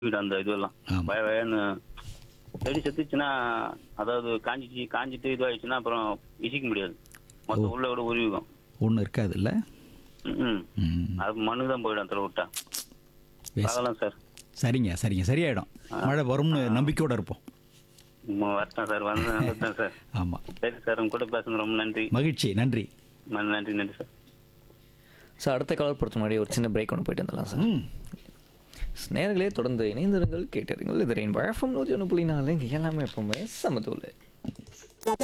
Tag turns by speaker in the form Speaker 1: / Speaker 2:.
Speaker 1: வீடு அந்த இதுவெல்லாம்
Speaker 2: ஆமா.
Speaker 1: பய பயன்னு செடி செத்துச்சுன்னா அதாவது காஞ்சிச்சு காஞ்சிட்டு இதுவாயிடுச்சுன்னா அப்புறம் இசிக்க முடியாது மொத்தம் உள்ள விட உருவிக்கும்
Speaker 2: ஒன்றும் இருக்காது இல்லை
Speaker 1: ம்
Speaker 2: ம்
Speaker 1: அது மண்ணு தான் போயிடும் அதில் விட்டா
Speaker 2: வேஸ்ட்
Speaker 1: பார்க்கலாம் சார்
Speaker 2: சரிங்க சரிங்க சரியாயிடும் மழை வரும்னு நம்பிக்கையோட இருப்போம்
Speaker 1: ம், வரட்டும் சார் வந்து வந்துட்டேன் சார்
Speaker 2: ஆமாம்
Speaker 1: சரி சார் உங்க கூட பேசுனது ரொம்ப நன்றி
Speaker 2: மகிழ்ச்சி நன்றி
Speaker 1: நன்றி நன்றி சார்
Speaker 3: சார் அடுத்த காலர் பொறுத்த முன்னாடி ஒரு சின்ன பிரேக் ஒன்று போயிட்டு வந்துடலாம் சார்
Speaker 2: ம்
Speaker 3: நேர்களே தொடர்ந்து இணைந்திருங்கள் கேட்டிருங்கள் இது ரெயின் வழக்கம் நூற்றி ஒன்று புள்ளி நாலு இங்கே எல்லாமே எப்பவுமே சமதூள்